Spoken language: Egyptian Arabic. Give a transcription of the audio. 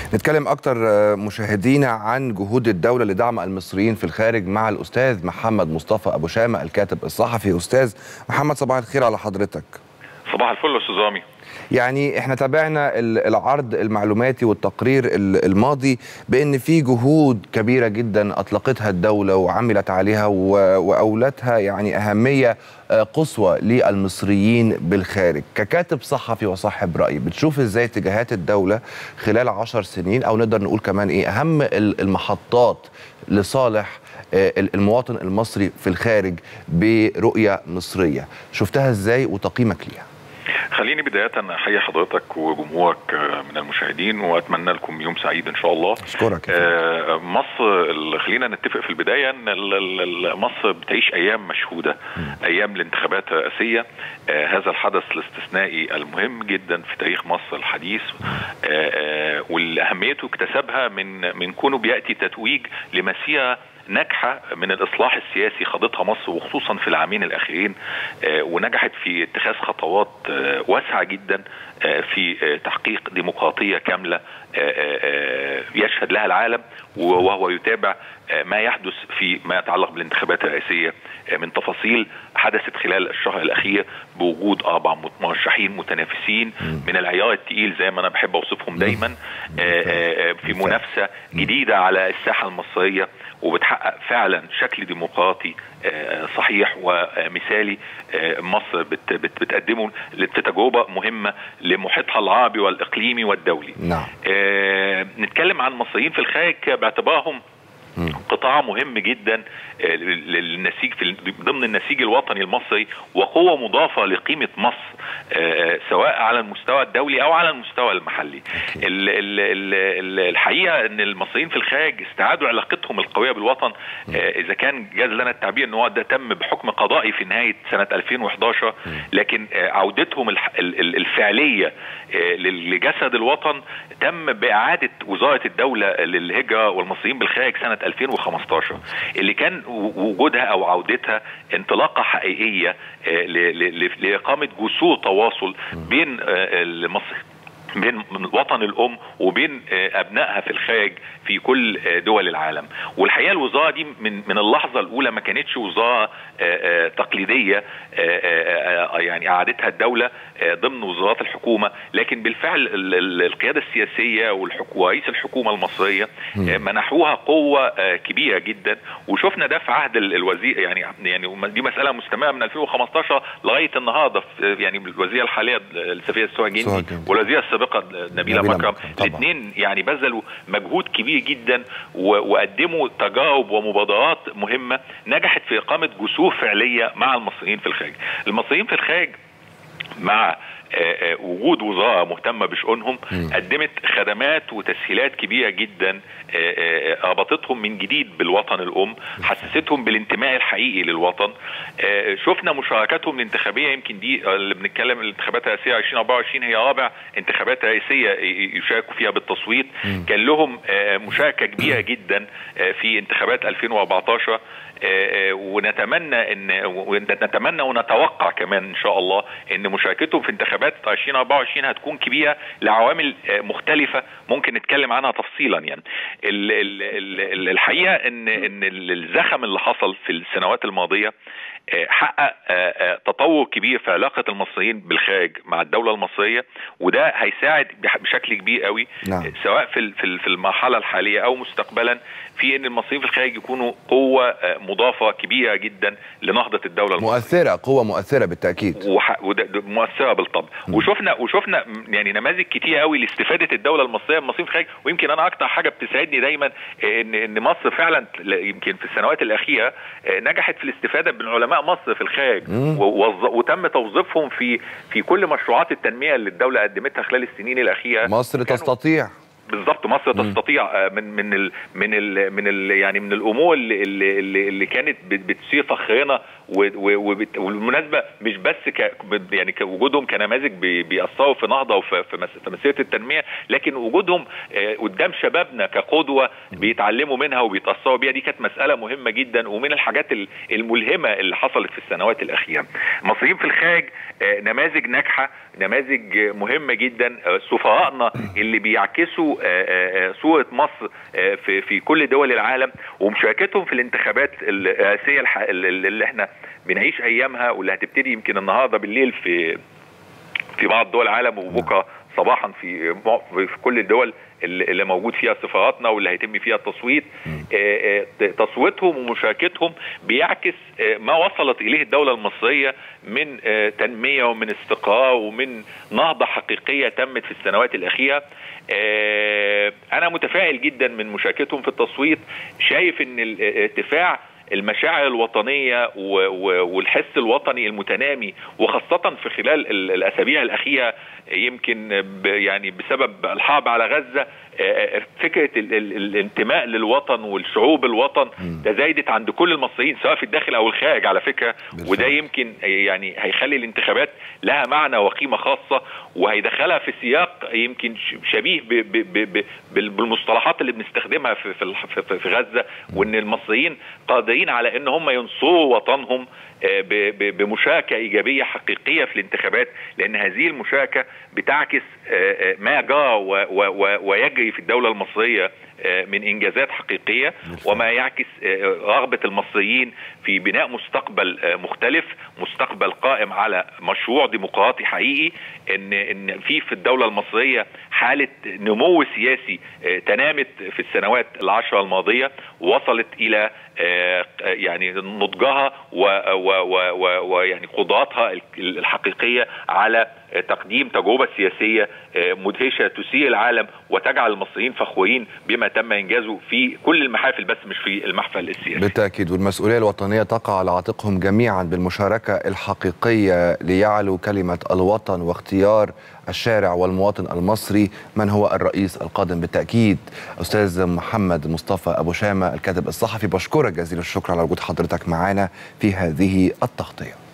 نتكلم أكتر مشاهدينا عن جهود الدولة لدعم المصريين في الخارج مع الأستاذ محمد مصطفى أبو شامة الكاتب الصحفي أستاذ محمد صباح الخير على حضرتك صباح الفل استاذ رامي يعني احنا تابعنا العرض المعلوماتي والتقرير الماضي بان في جهود كبيره جدا اطلقتها الدوله وعملت عليها واولتها يعني اهميه قصوى للمصريين بالخارج ككاتب صحفي وصاحب راي بتشوف ازاي اتجاهات الدوله خلال عشر سنين او نقدر نقول كمان ايه اهم المحطات لصالح المواطن المصري في الخارج برؤيه مصريه شفتها ازاي وتقييمك ليها خليني بداية أحيي حضرتك وجمهورك من المشاهدين وأتمنى لكم يوم سعيد إن شاء الله أشكرك آه مصر خلينا نتفق في البداية أن مصر بتعيش أيام مشهودة م. أيام الانتخابات الرئاسية آه هذا الحدث الاستثنائي المهم جدا في تاريخ مصر الحديث آه آه والأهميته اكتسبها من من كونه بيأتي تتويج لمسيرة ناجحه من الاصلاح السياسي خاضتها مصر وخصوصا في العامين الاخيرين ونجحت في اتخاذ خطوات واسعه جدا في تحقيق ديمقراطيه كامله يشهد لها العالم وهو يتابع ما يحدث في ما يتعلق بالانتخابات الرئاسيه من تفاصيل حدثت خلال الشهر الاخير بوجود اربع مرشحين متنافسين من العيار الثقيل زي ما انا بحب اوصفهم دايما في منافسه جديده على الساحه المصريه وبتحقق فعلا شكل ديمقراطي صحيح ومثالي مصر بتقدمه في تجربه مهمه لمحيطها العربي والاقليمي والدولي. نعم. نتكلم عن المصريين في الخارج باعتبارهم قطاع مهم جدا للنسيج في ضمن النسيج الوطني المصري وقوه مضافه لقيمه مصر سواء على المستوى الدولي او على المستوى المحلي. ال ال ال الحقيقه ان المصريين في الخارج استعادوا علاقتهم القويه بالوطن اذا كان جاز لنا التعبير ان هو ده تم بحكم قضائي في نهايه سنه 2011 لكن عودتهم الفعليه لجسد الوطن تم باعاده وزاره الدوله للهجره والمصريين بالخارج سنه 2015 اللي كان وجودها او عودتها انطلاقه حقيقيه لاقامه جسور تواصل بين مصر بين وطن الام وبين ابنائها في الخارج في كل دول العالم والحقيقه الوزاره دي من من اللحظه الاولى ما كانتش وزاره تقليديه يعني اعادتها الدوله ضمن وزارات الحكومه لكن بالفعل القياده السياسيه ورئيس الحكومه المصريه منحوها قوه كبيره جدا وشفنا ده في عهد الوزير يعني يعني دي مساله مستمره من 2015 لغايه النهارده يعني الوزيره الحاليه السفيره السوهى جندي والوزيره السابقه نبيله مكرم الاثنين يعني بذلوا مجهود كبير جدا وقدموا تجارب ومبادرات مهمه نجحت في اقامه جسور فعليه مع المصريين في الخارج المصريين في الخارج مع وجود وزاره مهتمه بشؤونهم قدمت خدمات وتسهيلات كبيره جدا ربطتهم من جديد بالوطن الام حسستهم بالانتماء الحقيقي للوطن شفنا مشاركاتهم الانتخابيه يمكن دي اللي بنتكلم الانتخابات الرئاسيه 2024 هي رابع انتخابات رئاسيه يشاركوا فيها بالتصويت كان لهم مشاركه كبيره جدا في انتخابات 2014 ونتمنى ان ونتمنى ونتوقع كمان ان شاء الله ان مشاركتهم في انتخابات 2024 هتكون كبيره لعوامل مختلفه ممكن نتكلم عنها تفصيلا يعني الحقيقه ان ان الزخم اللي حصل في السنوات الماضيه حقق تطور كبير في علاقه المصريين بالخارج مع الدوله المصريه وده هيساعد بشكل كبير قوي نعم. سواء في في المرحله الحاليه او مستقبلا في ان المصريين في الخارج يكونوا قوه مضافه كبيره جدا لنهضه الدوله المصريه مؤثره قوه مؤثره بالتاكيد وح... مؤثره بالطبع م. وشفنا وشفنا يعني نماذج كتير قوي لاستفاده الدوله المصريه من المصريين في الخارج ويمكن انا اكتر حاجه بتسعدني دايما ان ان مصر فعلا يمكن في السنوات الاخيره نجحت في الاستفاده من علماء مصر في الخارج وتم توظيفهم في في كل مشروعات التنميه اللي الدوله قدمتها خلال السنين الاخيره مصر تستطيع بالظبط مصر تستطيع من من ال من ال من ال يعني من الامور اللي اللي, اللي كانت بتثير فخرنا وبالمناسبه مش بس ك يعني وجودهم كنماذج بيأثروا في نهضه وفي في مسيره التنميه لكن وجودهم قدام شبابنا كقدوه بيتعلموا منها وبيتأثروا بيها دي كانت مساله مهمه جدا ومن الحاجات الملهمه اللي حصلت في السنوات الاخيره. المصريين في الخارج نماذج ناجحه نماذج مهمه جدا سفرائنا اللي بيعكسوا صوره مصر في في كل دول العالم ومشاركتهم في الانتخابات الرئاسيه اللي احنا بنعيش ايامها واللي هتبتدي يمكن النهارده بالليل في في بعض دول العالم وبكره صباحا في في كل الدول اللي موجود فيها سفاراتنا واللي هيتم فيها التصويت تصويتهم ومشاركتهم بيعكس ما وصلت اليه الدوله المصريه من تنميه ومن استقرار ومن نهضه حقيقيه تمت في السنوات الاخيره انا متفائل جدا من مشاركتهم في التصويت شايف ان الارتفاع المشاعر الوطنية والحس الوطني المتنامي وخاصة في خلال الأسابيع الأخيرة يمكن يعني بسبب الحرب على غزة فكرة الانتماء للوطن والشعوب الوطن تزايدت عند كل المصريين سواء في الداخل أو الخارج على فكرة وده يمكن يعني هيخلي الانتخابات لها معنى وقيمة خاصة وهيدخلها في سياق يمكن شبيه بالمصطلحات اللي بنستخدمها في في غزة وان المصريين قادرين على ان هم ينصروا وطنهم بمشاركه ايجابيه حقيقيه في الانتخابات لان هذه المشاركه بتعكس ما جرى ويجري في الدوله المصريه من انجازات حقيقيه وما يعكس رغبه المصريين في بناء مستقبل مختلف مستقبل قائم على مشروع ديمقراطي حقيقي ان ان في في الدوله المصريه حاله نمو سياسي تنامت في السنوات العشره الماضيه وصلت الى يعني نضجها ويعني قدراتها الحقيقيه على تقديم تجربه سياسيه مدهشه تثير العالم وتجعل المصريين فخورين بما تم انجازه في كل المحافل بس مش في المحفل السياسي. بالتاكيد والمسؤوليه الوطنيه تقع على عاتقهم جميعا بالمشاركه الحقيقيه ليعلو كلمه الوطن واختيار الشارع والمواطن المصري من هو الرئيس القادم بالتاكيد استاذ محمد مصطفى ابو شامه الكاتب الصحفي بشكرك جزيل الشكر على وجود حضرتك معنا في هذه التغطيه.